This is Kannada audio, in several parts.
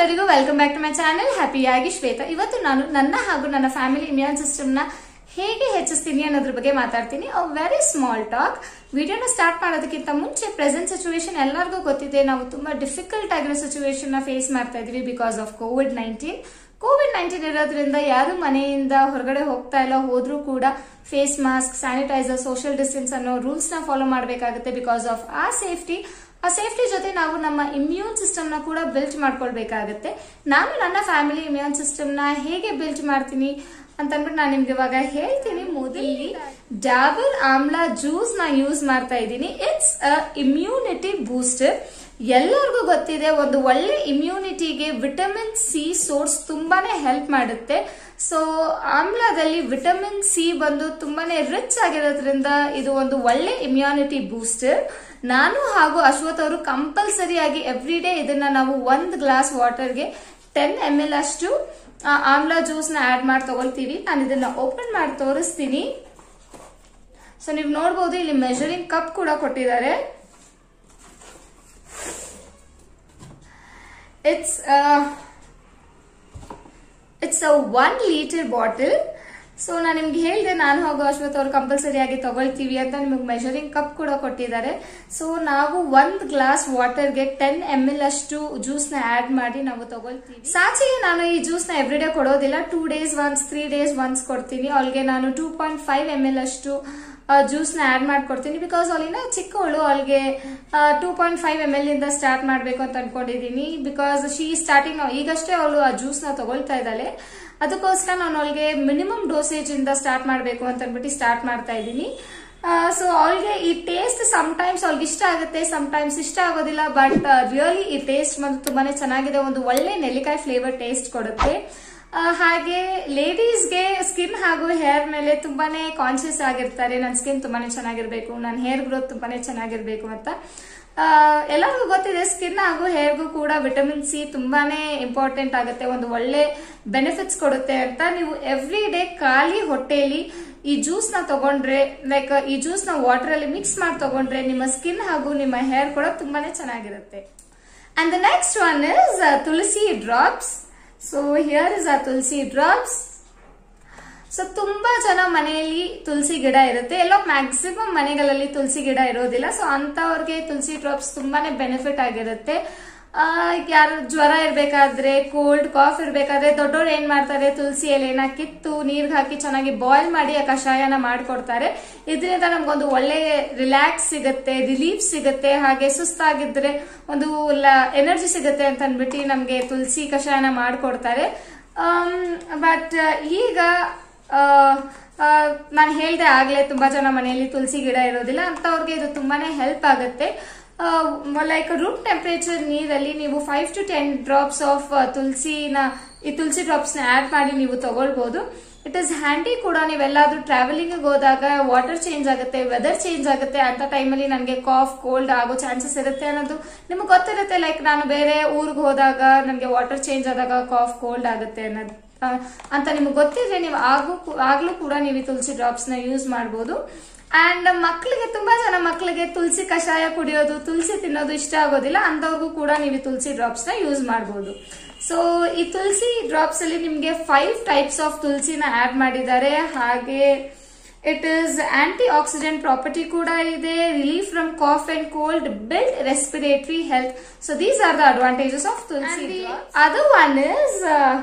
ಎಲ್ಲರಿಗೂ welcome back to my channel ಹ್ಯಾಪಿಯಾಗಿ ಶ್ವೇತಾ ಇವತ್ತು ನಾನು ನನ್ನ ಹಾಗೂ ನನ್ನ ಫ್ಯಾಮಿಲಿ ಇಮ್ಯೂನ್ ಸಿಸ್ಟಮ್ನ ಹೇಗೆ ಹೆಚ್ಚಿಸ್ತೀನಿ ಅನ್ನೋದ್ರ ಬಗ್ಗೆ ಮಾತಾಡ್ತೀನಿ ಅ ವೆರಿ ಸ್ಮಾಲ್ ಟಾಕ್ ವಿಡಿಯೋನ ಸ್ಟಾರ್ಟ್ ಮಾಡೋದಕ್ಕಿಂತ ಮುಂಚೆ ಪ್ರೆಸೆಂಟ್ ಸಿಚುವೇಶನ್ ಎಲ್ಲರಿಗೂ ಗೊತ್ತಿದೆ ನಾವು ತುಂಬಾ ಡಿಫಿಕಲ್ಟ್ ಆಗಿರೋ ಸಿಚುವೇಶನ್ ನ ಫೇಸ್ ಮಾಡ್ತಾ ಇದೀವಿ because of COVID nineteen COVID nineteen ಇರೋದ್ರಿಂದ ಯಾರು ಮನೆಯಿಂದ ಹೊರಗಡೆ ಹೋಗ್ತಾ ಇಲ್ಲ ಹೋದ್ರೂ ಕೂಡ face mask sanitizer social distance ಅನ್ನೋ ರೂಲ್ಸ್ ನ ಫಾಲೋ ಮಾಡಬೇಕಾಗುತ್ತೆ ಬಿಕಾಸ್ ಆಫ್ ಆ ಸೇಫ್ಟಿ ಆ ಸೇಫ್ಟಿ ಜೊತೆ ನಾವು ನಮ್ಮ ಇಮ್ಯೂನ್ ಸಿಸ್ಟಮ್ ನ ಕೂಡ ಬಿಲ್ಟ್ ಮಾಡ್ಕೊಳ್ಬೇಕಾಗತ್ತೆ ನಾನು ನನ್ನ ಫ್ಯಾಮಿಲಿ ಇಮ್ಯೂನ್ ಸಿಸ್ಟಮ್ ನ ಹೇಗೆ ಬಿಲ್ಟ್ ಮಾಡ್ತೀನಿ ಅಂತ ಅಂದ್ಬಿಟ್ಟು ನಾನು ನಿಮ್ಗೆ ಇವಾಗ ಹೇಳ್ತೀನಿ ಮೊದಲಿ ಡಾಬರ್ ಆಮ್ಲಾ ಜ್ಯೂಸ್ ನ ಯೂಸ್ ಮಾಡ್ತಾ ಇದ್ದೀನಿ ಇಟ್ಸ್ ಅ ಇಮ್ಯುನಿಟಿ ಬೂಸ್ಟರ್ ಎಲ್ಲರಿಗೂ ಗೊತ್ತಿದೆ ಒಂದು ಒಳ್ಳೆ ಇಮ್ಯುನಿಟಿಗೆ ವಿಟಮಿನ್ ಸಿ ಸೋರ್ಸ್ ತುಂಬಾನೇ ಹೆಲ್ಪ್ ಮಾಡುತ್ತೆ ಸೊ ಆಮ್ಲದಲ್ಲಿ ವಿಟಮಿನ್ ಸಿ ಬಂದು ತುಂಬಾನೇ ರಿಚ್ ಆಗಿರೋದ್ರಿಂದ ಇದು ಒಂದು ಒಳ್ಳೆ ಇಮ್ಯುನಿಟಿ ಬೂಸ್ಟರ್ ನಾನು ಹಾಗೂ ಅಶ್ವಥ್ ಅವರು ಕಂಪಲ್ಸರಿ ಆಗಿ ಎವ್ರಿ ಡೇ ಇದನ್ನ ನಾವು ಒಂದ್ ಗ್ಲಾಸ್ ವಾಟರ್ಗೆ ಟೆನ್ ಎಮ್ ಎಲ್ ಅಷ್ಟು ಆ, ಆಮ್ಲ ಜ್ಯೂಸ್ ನ ಆಡ್ ಮಾಡಿ ತಗೊಳ್ತೀವಿ ನಾನು ಇದನ್ನ ಓಪನ್ ಮಾಡಿ ತೋರಿಸ್ತೀನಿ ಸೊ ನೀವು ನೋಡ್ಬೋದು ಇಲ್ಲಿ ಮೆಜರಿಂಗ್ ಕಪ್ ಕೂಡ ಕೊಟ್ಟಿದ್ದಾರೆ it's it's a one litre bottle so ನಾನು ನಿಮ್ಗೆ ಹೇಳಿದೆ ನಾನು ಹಾಗೂ ಅಶ್ವಥ್ ಅವ್ರು ಕಂಪಲ್ಸರಿ ಆಗಿ ತಗೊಳ್ತೀವಿ ಅಂತ ನಿಮಗೆ ಮೆಜರಿಂಗ್ ಕಪ್ ಕೂಡ ಕೊಟ್ಟಿದ್ದಾರೆ ಸೊ ನಾವು ಒಂದ್ ಗ್ಲಾಸ್ ವಾಟರ್ಗೆ ಟೆನ್ ಎಮ್ ಎಲ್ ಅಷ್ಟು ಜ್ಯೂಸ್ ನ ಆಡ್ ಮಾಡಿ ನಾವು ತಗೊಳ್ತೀವಿ ಸಾಚಿಗೆ ನಾನು ಈ ಜ್ಯೂಸ್ ನ ಎವ್ರಿ ಡೇ ಕೊಡೋದಿಲ್ಲ two days once three days once ಕೊಡ್ತೀನಿ ಅವಳಿಗೆ ನಾನು two point five M L ಅಷ್ಟು ಜ್ಯೂಸ್ ನ ಆಡ್ ಮಾಡ್ಕೊಡ್ತೀನಿ ಬಿಕಾಸ್ ಅವಳಿನ ಚಿಕ್ಕವಳು ಅವಳಿಗೆ two point five M L ಇಂದ ಸ್ಟಾರ್ಟ್ ಮಾಡಬೇಕು ಅಂತ ಅನ್ಕೊಂಡಿದೀನಿ ಬಿಕಾಸ್ ಶಿ ಸ್ಟಾರ್ಟಿಂಗ್ ಈಗಷ್ಟೇ ಅವಳು ಆ ಜ್ಯೂಸ್ ನ ತಗೊಳ್ತಾ ಇದ್ದಾಳೆ ಅದಕ್ಕೋಸ್ಕರ ನಾನು ಅವಳಿಗೆ ಮಿನಿಮಮ್ ಡೋಸೇಜ್ ಇಂದ ಸ್ಟಾರ್ಟ್ ಮಾಡಬೇಕು ಅಂತ ಅಂದ್ಬಿಟ್ಟು ಸ್ಟಾರ್ಟ್ ಮಾಡ್ತಾ ಇದ್ದೀನಿ ಸೊ ಅವಳಿಗೆ ಈ ಟೇಸ್ಟ್ ಟೈಮ್ಸ್ ಅವ್ಳಿಗೆ ಇಷ್ಟ ಆಗುತ್ತೆ ಟೈಮ್ಸ್ ಇಷ್ಟ ಆಗೋದಿಲ್ಲ ಬಟ್ ರಿಯಲಿ ಈ ಟೇಸ್ಟ್ ಬಂದು ತುಂಬಾನೇ ಚೆನ್ನಾಗಿದೆ ಒಂದು ಒಳ್ಳೆ ನೆಲ್ಲಿಕಾಯಿ ಫ್ಲೇವರ್ ಟೇಸ್ಟ್ ಕೊಡುತ್ತೆ ಆ, ಹಾಗೆ ಲೇಡೀಸ್ಗೆ ಸ್ಕಿನ್ ಹಾಗೂ ಹೇರ್ ಮೇಲೆ ತುಂಬಾನೇ ಕಾನ್ಶಿಯಸ್ ಆಗಿರ್ತಾರೆ ನನ್ನ ಸ್ಕಿನ್ ತುಂಬಾನೇ ಚೆನ್ನಾಗಿರ್ಬೇಕು ನನ್ನ ಹೇರ್ ಗ್ರೋತ್ ತುಂಬಾನೇ ಚೆನ್ನಾಗಿರ್ಬೇಕು ಅಂತ ಆ, ಎಲ್ಲರಿಗೂ ಗೊತ್ತಿದೆ ಸ್ಕಿನ್ ಹಾಗೂ ಹೇರ್ಗೂ ಕೂಡ ವಿಟಮಿನ್ ಸಿ ತುಂಬಾನೇ ಇಂಪಾರ್ಟೆಂಟ್ ಆಗುತ್ತೆ ಒಂದು ಒಳ್ಳೆ ಬೆನಿಫಿಟ್ಸ್ ಕೊಡುತ್ತೆ ಅಂತ ನೀವು ಎವ್ರಿ ಡೇ ಖಾಲಿ ಹೊಟ್ಟೆಯಲ್ಲಿ ಈ ಜ್ಯೂಸ್ ನ ತಗೊಂಡ್ರೆ ಲೈಕ್ ಈ ಜ್ಯೂಸ್ ನ ವಾಟರ್ ಅಲ್ಲಿ ಮಿಕ್ಸ್ ಮಾಡಿ ತಗೊಂಡ್ರೆ ನಿಮ್ಮ ಸ್ಕಿನ್ ಹಾಗೂ ನಿಮ್ಮ ಹೇರ್ ಕೂಡ ತುಂಬಾನೇ ಚೆನ್ನಾಗಿರುತ್ತೆ and the next one is tulsi drops so here is a tulsi drops so ತುಂಬಾ ಜನ ಮನೆಯಲ್ಲಿ ತುಳಸಿ ಗಿಡ ಇರುತ್ತೆ ಎಲ್ಲೋ ಮ್ಯಾಕ್ಸಿಮಮ್ ಮನೆಗಳಲ್ಲಿ ತುಳಸಿ ಗಿಡ ಇರೋದಿಲ್ಲ ಸೊ ಅಂತವ್ರಿಗೆ ತುಳಸಿ ಡ್ರಾಪ್ಸ್ ತುಂಬಾನೇ ಬೆನಿಫಿಟ್ ಆಗಿರುತ್ತೆ ಆ, ಯಾರು ಜ್ವರ ಇರ್ಬೇಕಾದ್ರೆ ಕೋಲ್ಡ್ ಕಾಫ್ ಇರ್ಬೇಕಾದ್ರೆ ದೊಡ್ಡವ್ರು ಏನ್ ಮಾಡ್ತಾರೆ ತುಳಸಿ ಎಲೆನ ಕಿತ್ತು ನೀರ್ಗೆ ಹಾಕಿ ಚೆನ್ನಾಗಿ ಬಾಯ್ಲ್ ಮಾಡಿ ಆ ಕಷಾಯನ ಮಾಡ್ಕೊಡ್ತಾರೆ ಇದರಿಂದ ನಮ್ಗೊಂದು ಒಳ್ಳೆ ರಿಲ್ಯಾಕ್ಸ್ ಸಿಗುತ್ತೆ ರಿಲೀಫ್ ಸಿಗುತ್ತೆ ಹಾಗೆ ಸುಸ್ತಾಗಿದ್ರೆ ಒಂದು ಎನರ್ಜಿ ಸಿಗುತ್ತೆ ಅಂತ ಅಂದ್ಬಿಟ್ಟು ನಮ್ಗೆ ತುಳಸಿ ಕಷಾಯನ ಮಾಡ್ಕೊಡ್ತಾರೆ ಬಟ್ ಈಗ ನಾನು ಹೇಳ್ದೆ ಆಗ್ಲೇ ತುಂಬಾ ಜನ ಮನೆಯಲ್ಲಿ ತುಳಸಿ ಗಿಡ ಇರೋದಿಲ್ಲ ಅಂತವ್ರಿಗೆ ಇದು ತುಂಬಾನೇ ಹೆಲ್ಪ್ ಆಗುತ್ತೆ ಲೈಕ್ ರೂಮ್ ಟೆಂಪರೇಚರ್ ನೀರಲ್ಲಿ ನೀವು five to ten drops of ತುಳಸಿನ ಈ ತುಳಸಿ ಡ್ರಾಪ್ಸ್ ನ ಆಡ್ ಮಾಡಿ ನೀವು ತಗೊಳ್ಬಹುದು ಇಟ್ ಇಸ್ ಹ್ಯಾಂಡಿ ಕೂಡ ನೀವೆಲ್ಲಾದ್ರೂ ಟ್ರಾವೆಲಿಂಗ್ ಹೋದಾಗ ವಾಟರ್ ಚೇಂಜ್ ಆಗುತ್ತೆ ವೆದರ್ ಚೇಂಜ್ ಆಗುತ್ತೆ ಅಂತ ಟೈಮಲ್ಲಿ ನನಗೆ ಕಾಫ್ ಕೋಲ್ಡ್ ಆಗೋ ಚಾನ್ಸಸ್ ಇರುತ್ತೆ ಅನ್ನೋದು ನಿಮ್ಗೆ ಗೊತ್ತಿರುತ್ತೆ ಲೈಕ್ ನಾನು ಬೇರೆ ಊರಿಗೆ ಹೋದಾಗ ನನಗೆ ವಾಟರ್ ಚೇಂಜ್ ಆದಾಗ ಕಾಫ್ ಕೋಲ್ಡ್ ಆಗುತ್ತೆ ಅನ್ನೋದು ಆ, ಅಂತ ನಿಮ್ಗೆ ಗೊತ್ತಿದ್ರೆ ನೀವು ಆಗು ಆಗ್ಲೂ ಕೂಡ ನೀವು ಈ ತುಳಸಿ ಡ್ರಾಪ್ಸ್ ನ ಯೂಸ್ ಮಾಡಬಹುದು ಅಂಡ್ ಮಕ್ಕಳಿಗೆ ತುಂಬಾ ಜನ ಮಕ್ಕಳಿಗೆ ತುಳಸಿ ಕಷಾಯ ಕುಡಿಯೋದು ತುಳಸಿ ತಿನ್ನೋದು ಇಷ್ಟ ಆಗೋದಿಲ್ಲ ಅಂತವ್ರಿಗೂ ಕೂಡ ನೀವು ಈ ತುಳಸಿ ಡ್ರಾಪ್ಸ್ ನ ಯೂಸ್ ಮಾಡಬಹುದು ಸೊ ಈ ತುಳಸಿ ಡ್ರಾಪ್ಸ್ ಅಲ್ಲಿ ನಿಮ್ಗೆ ಫೈವ್ ಟೈಪ್ಸ್ ಆಫ್ ತುಳಸಿನ ಆಡ್ ಮಾಡಿದ್ದಾರೆ ಹಾಗೆ it is antioxidant property ಕೂಡ ಇದೆ relief from cough and cold build respiratory health so these are the advantages of tulsi other one is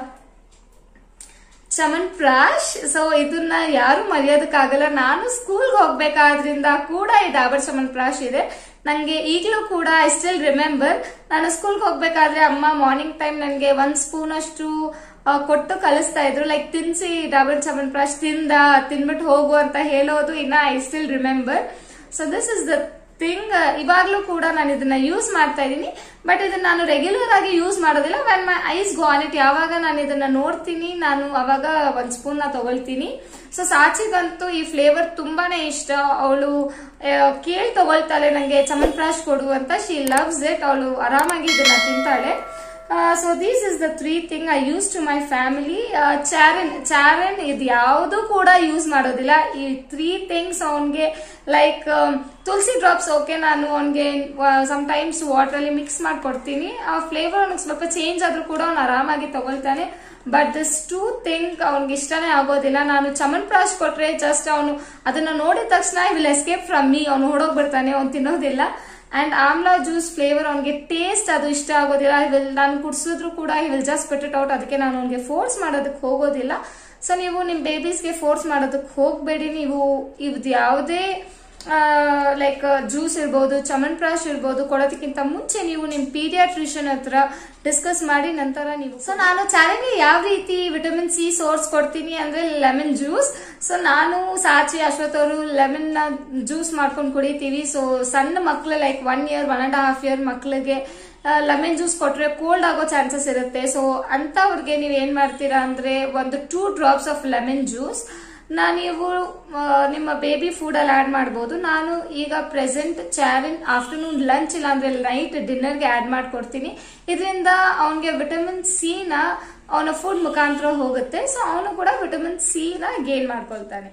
chyawanprash so ಇದನ್ನ ಯಾರು ಮರೆಯೋದಕ್ಕಾಗಲ್ಲ ನಾನು ಸ್ಕೂಲ್ಗೆ ಹೋಗ್ಬೇಕಾದ್ರಿಂದ ಕೂಡ ಈ ಡಾಬರ್ ಚಮನ್ ಪ್ರಾಶ್ ಇದೆ ನಂಗೆ ಈಗಲೂ ಕೂಡ ಐ ಸ್ಟಿಲ್ ರಿಮೆಂಬರ್ ನಾನು ಸ್ಕೂಲ್ಗೆ ಹೋಗ್ಬೇಕಾದ್ರೆ ಅಮ್ಮ ಮಾರ್ನಿಂಗ್ ಟೈಮ್ ನನಗೆ ಒಂದ್ ಸ್ಪೂನ್ ಅಷ್ಟು ಆ, ಕೊಟ್ಟು ಕಲಿಸ್ತಾ ಇದ್ರು ಲೈಕ್ ತಿನ್ಸಿ ಡಾಬರ್ ಚಮನ್ ಪ್ರಾಶ್ ತಿಂದ ತಿನ್ಬಿಟ್ಟು ಹೋಗು ಅಂತ ಹೇಳೋದು ಇನ್ನ I still remember so this is the thing ಇವಾಗ್ಲೂ ಕೂಡ ನಾನು ಇದನ್ನ ಯೂಸ್ ಮಾಡ್ತಾ ಇದ್ದೀನಿ ಬಟ್ ಇದನ್ನ ನಾನು ರೆಗ್ಯುಲರ್ ಆಗಿ ಯೂಸ್ ಮಾಡೋದಿಲ್ಲ when my eyes go on it ಯಾವಾಗ ನಾನು ಇದನ್ನ ನೋಡ್ತೀನಿ ನಾನು ಅವಾಗ ಒಂದ್ ಸ್ಪೂನ್ ನ ತಗೊಳ್ತೀನಿ ಸೊ ಸಾಚಿಗಂತೂ ಈ ಫ್ಲೇವರ್ ತುಂಬಾನೇ ಇಷ್ಟ ಅವಳು ಕೇಳಿ ತಗೊಳ್ತಾಳೆ ನಂಗೆ ಚಮನ್ ಪ್ರಾಶ್ ಕೊಡು ಅಂತ ಶಿ ಲವ್ಸ್ ಇಟ್ ಅವಳು ಆರಾಮಾಗಿ ಇದನ್ನ ತಿಂತಾಳೆ so these is the three thing I use to my family ಚಾರನ್ ಚಾರನ್ ಇದು ಯಾವುದು ಕೂಡ ಯೂಸ್ ಮಾಡೋದಿಲ್ಲ ಈ ತ್ರೀ ಥಿಂಗ್ಸ್ ಅವನ್ಗೆ ಲೈಕ್ ತುಳಸಿ ಡ್ರಾಪ್ಸ್ ಓಕೆ ನಾನು ಅವನ್ಗೆ ಟೈಮ್ಸ್ ವಾಟರ್ ಅಲ್ಲಿ ಮಿಕ್ಸ್ ಮಾಡ್ಕೊಡ್ತೀನಿ ಆ ಫ್ಲೇವರ್ ಅವನಿಗೆ ಸ್ವಲ್ಪ ಚೇಂಜ್ ಆದ್ರೂ ಕೂಡ ಅವ್ನು ಆರಾಮಾಗಿ ತಗೊಳ್ತಾನೆ ಬಟ್ ದಿಸ್ ಟೂ ಥಿಂಗ್ ಅವ್ನಿಗೆ ಇಷ್ಟನೇ ಆಗೋದಿಲ್ಲ ನಾನು ಚಮನ್ ಪ್ರಾಶ್ ಕೊಟ್ರೆ ಜಸ್ಟ್ ಅವನು ಅದನ್ನ ನೋಡಿದ ತಕ್ಷಣ ವಿಲ್ ಎಸ್ಕೇಪ್ ಫ್ರಮ್ ಮೀ ಅವನು ಹೊಡೋಗ್ಬಿಡ್ತಾನೆ ಅವ್ನು ತಿನ್ನೋದಿಲ್ಲ ಅಂಡ್ ಆಮ್ಲಾ ಜ್ಯೂಸ್ ಫ್ಲೇವರ್ ಅವನಿಗೆ ಟೇಸ್ಟ್ ಅದು ಇಷ್ಟ ಆಗೋದಿಲ್ಲ ವಿಲ್ ನಾನು ಕುಡಿಸಿದ್ರು ಕೂಡ ಈ will just bit it out ಅದಕ್ಕೆ ನಾನು ಅವನಿಗೆ ಫೋರ್ಸ್ ಮಾಡೋದಕ್ಕೆ ಹೋಗೋದಿಲ್ಲ ಸೊ ನೀವು ನಿಮ್ಮ ಬೇಬೀಸ್ಗೆ ಫೋರ್ಸ್ ಮಾಡೋದಕ್ಕೆ ಹೋಗಬೇಡಿ ನೀವು ಇದು ಯಾವುದೇ ಲೈಕ್ ಜ್ಯೂಸ್ ಇರ್ಬೋದು ಚಮನ್ ಪ್ರಾಶ್ ಇರ್ಬೋದು ಕೊಡೋದಕ್ಕಿಂತ ಮುಂಚೆ ನೀವು ನಿಮ್ಮ ಪೀಡಿಯಾಟ್ರಿಷನ್ ಹತ್ರ ಡಿಸ್ಕಸ್ ಮಾಡಿ ನಂತರ ನೀವು ಸೊ ನಾನು ಚಾಲೆಂಜ್ಗೆ ಯಾವ ರೀತಿ ವಿಟಮಿನ್ ಸಿ ಸೋರ್ಸ್ ಕೊಡ್ತೀನಿ ಅಂದ್ರೆ ಲೆಮನ್ ಜ್ಯೂಸ್ ಸೊ ನಾನು ಸಾಚಿ ಅಶ್ವಥ್ ಅವರು ಲೆಮನ್ ಜ್ಯೂಸ್ ಮಾಡ್ಕೊಂಡು ಕುಡಿತೀವಿ ಸೊ ಸಣ್ಣ ಮಕ್ಳು like one year one and half year ಮಕ್ಳಿಗೆ ಲೆಮನ್ ಜ್ಯೂಸ್ ಕೊಟ್ರೆ ಕೋಲ್ಡ್ ಆಗೋ ಚಾನ್ಸಸ್ ಇರುತ್ತೆ ಸೊ ಅಂತವ್ರಿಗೆ ನೀವು ಏನ್ ಮಾಡ್ತೀರಾ ಅಂದ್ರೆ ಒಂದು two drops of lemon juice ನಾ ನೀವು ಆ, ನಿಮ್ಮ ಬೇಬಿ ಫುಡ್ ಅಲ್ಲಿ ಆಡ್ ಮಾಡಬಹುದು ನಾನು ಈಗ ಪ್ರೆಸೆಂಟ್ ಚಾರಿನ್ ಆಫ್ಟರ್ನೂನ್ ಲಂಚ್ ಇಲ್ಲ ಅಂದ್ರೆ ನೈಟ್ ಡಿನ್ನರ್ಗೆ ಆಡ್ ಮಾಡ್ಕೊಡ್ತೀನಿ ಇದರಿಂದ ಅವನಿಗೆ ವಿಟಮಿನ್ ಸಿ ನ ಅವನ ಫುಡ್ ಮುಖಾಂತರ ಹೋಗುತ್ತೆ ಸೊ ಅವನು ಕೂಡ ವಿಟಮಿನ್ ಸಿ ನ ಗೇನ್ ಮಾಡ್ಕೊಳ್ತಾನೆ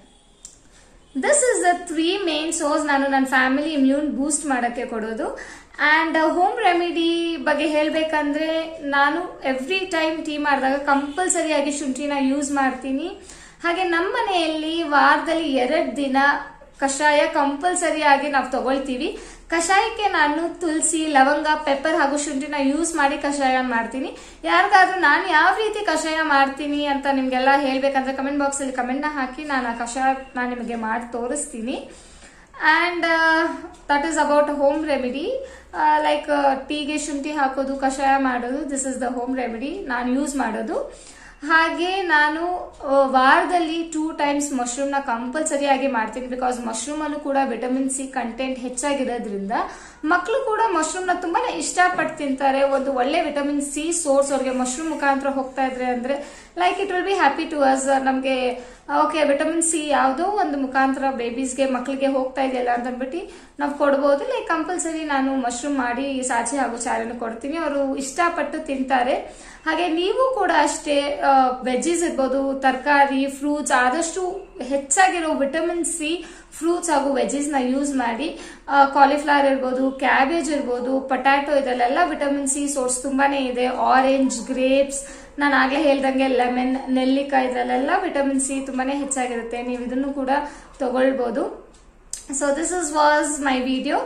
this is the three main source ನಾನು ನನ್ನ ಫ್ಯಾಮಿಲಿ ಇಮ್ಯೂನ್ ಬೂಸ್ಟ್ ಮಾಡೋಕ್ಕೆ ಕೊಡೋದು ಆ್ಯಂಡ್ ಹೋಮ್ ರೆಮಿಡಿ ಬಗ್ಗೆ ಹೇಳಬೇಕಂದ್ರೆ ನಾನು ಎವ್ರಿ ಟೈಮ್ ಟೀ ಮಾಡಿದಾಗ ಕಂಪಲ್ಸರಿಯಾಗಿ ಶುಂಠಿನ ಯೂಸ್ ಮಾಡ್ತೀನಿ ಹಾಗೆ ನಮ್ಮ ಮನೆಯಲ್ಲಿ ವಾರದಲ್ಲಿ ಎರಡು ದಿನ ಕಷಾಯ ಕಂಪಲ್ಸರಿ ಆಗಿ ನಾವು ತಗೊಳ್ತೀವಿ ಕಷಾಯಕ್ಕೆ ನಾನು ತುಳಸಿ ಲವಂಗ ಪೆಪ್ಪರ್ ಹಾಗೂ ಶುಂಠಿನ ಯೂಸ್ ಮಾಡಿ ಕಷಾಯ ಮಾಡ್ತೀನಿ ಯಾರಿಗಾದ್ರೂ ನಾನು ಯಾವ ರೀತಿ ಕಷಾಯ ಮಾಡ್ತೀನಿ ಅಂತ ನಿಮ್ಗೆಲ್ಲ ಹೇಳ್ಬೇಕಂದ್ರೆ ಕಮೆಂಟ್ ಬಾಕ್ಸ್ ಅಲ್ಲಿ ಕಮೆಂಟ್ ನ ಹಾಕಿ ನಾನು ಆ ಕಷಾಯ ನಾನು ನಿಮಗೆ ಮಾಡಿ ತೋರಿಸ್ತೀನಿ and that is about home remedy like ಟೀಗೆ ಶುಂಠಿ ಹಾಕೋದು ಕಷಾಯ ಮಾಡೋದು this is the home remedy ನಾನು ಯೂಸ್ ಮಾಡೋದು ಹಾಗೆ ನಾನು ಆ, ವಾರದಲ್ಲಿ ಟೂ ಟೈಮ್ಸ್ ಮಶ್ರೂಮ್ನ ಕಂಪಲ್ಸರಿ ಆಗಿ ಮಾಡ್ತೀನಿ ಬಿಕಾಸ್ ಮಶ್ರೂಮ್ ಅಲ್ಲೂ ಕೂಡ ವಿಟಮಿನ್ ಸಿ ಕಂಟೆಂಟ್ ಹೆಚ್ಚಾಗಿರೋದ್ರಿಂದ ಮಕ್ಕಳು ಕೂಡ ಮಶ್ರೂಮ್ನ ತುಂಬಾನೇ ಇಷ್ಟಪಟ್ಟು ತಿಂತಾರೆ ಒಂದು ಒಳ್ಳೆ ವಿಟಮಿನ್ ಸಿ ಸೋರ್ಸ್ ಅವ್ರಿಗೆ ಮಶ್ರೂಮ್ ಮುಖಾಂತರ ಹೋಗ್ತಾ ಇದ್ರೆ ಅಂದ್ರೆ like it will be happy to us ನಮಗೆ ಓಕೆ ವಿಟಮಿನ್ ಸಿ ಯಾವುದೋ ಒಂದು ಮುಖಾಂತರ ಬೇಬೀಸ್ಗೆ ಮಕ್ಕಳಿಗೆ ಹೋಗ್ತಾ ಇದೆಯಲ್ಲ ಅಂತ ಅಂದ್ಬಿಟ್ಟು ನಾವು ಕೊಡ್ಬೋದು ಲೈಕ್ ಕಂಪಲ್ಸರಿ ನಾನು ಮಶ್ರೂಮ್ ಮಾಡಿ ಸಾಚಿ ಹಾಗೂ ಚಾರನ್ನು ಕೊಡ್ತೀನಿ ಅವರು ಇಷ್ಟಪಟ್ಟು ತಿಂತಾರೆ ಹಾಗೆ ನೀವು ಕೂಡ ಅಷ್ಟೇ ವೆಜ್ಜೀಸ್ ಇರ್ಬೋದು ತರಕಾರಿ ಫ್ರೂಟ್ಸ್ ಆದಷ್ಟು ಹೆಚ್ಚಾಗಿರೋ ವಿಟಮಿನ್ ಸಿ ಫ್ರೂಟ್ಸ್ ಹಾಗೂ ವೆಜ್ಜೀಸ್ ನ ಯೂಸ್ ಮಾಡಿ ಕಾಲಿಫ್ಲವರ್ ಇರ್ಬೋದು ಕ್ಯಾಬೇಜ್ ಇರ್ಬೋದು ಪೊಟ್ಯಾಟೊ ಇದರಲ್ಲೆಲ್ಲ ವಿಟಮಿನ್ ಸಿ ಸೋರ್ಸ್ ತುಂಬಾನೇ ಇದೆ ಆರೆಂಜ್ ಗ್ರೇಪ್ಸ್ ನಾನು ಆಗ್ಲೇ ಹೇಳ್ದಂಗೆ ಲೆಮನ್ ನೆಲ್ಲಿಕಾಯಿ ಇದರಲ್ಲೆಲ್ಲ ವಿಟಮಿನ್ ಸಿ ತುಂಬಾನೇ ಹೆಚ್ಚಾಗಿರುತ್ತೆ ನೀವು ಇದನ್ನು ಕೂಡ ತಗೊಳ್ಬೋದು so this is was my video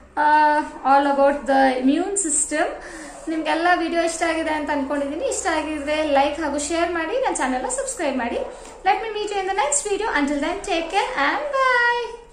all about the immune system ನಿಮ್ಗೆಲ್ಲ ವಿಡಿಯೋ ಇಷ್ಟ ಆಗಿದೆ ಅಂತ ಅನ್ಕೊಂಡಿದ್ದೀನಿ ಇಷ್ಟ ಆಗಿದ್ರೆ ಲೈಕ್ ಹಾಗೂ ಶೇರ್ ಮಾಡಿ ನನ್ನ ಚಾನೆಲ್ನ ಸಬ್ಸ್ಕ್ರೈಬ್ ಮಾಡಿ let me meet you in the next video until then take care and bye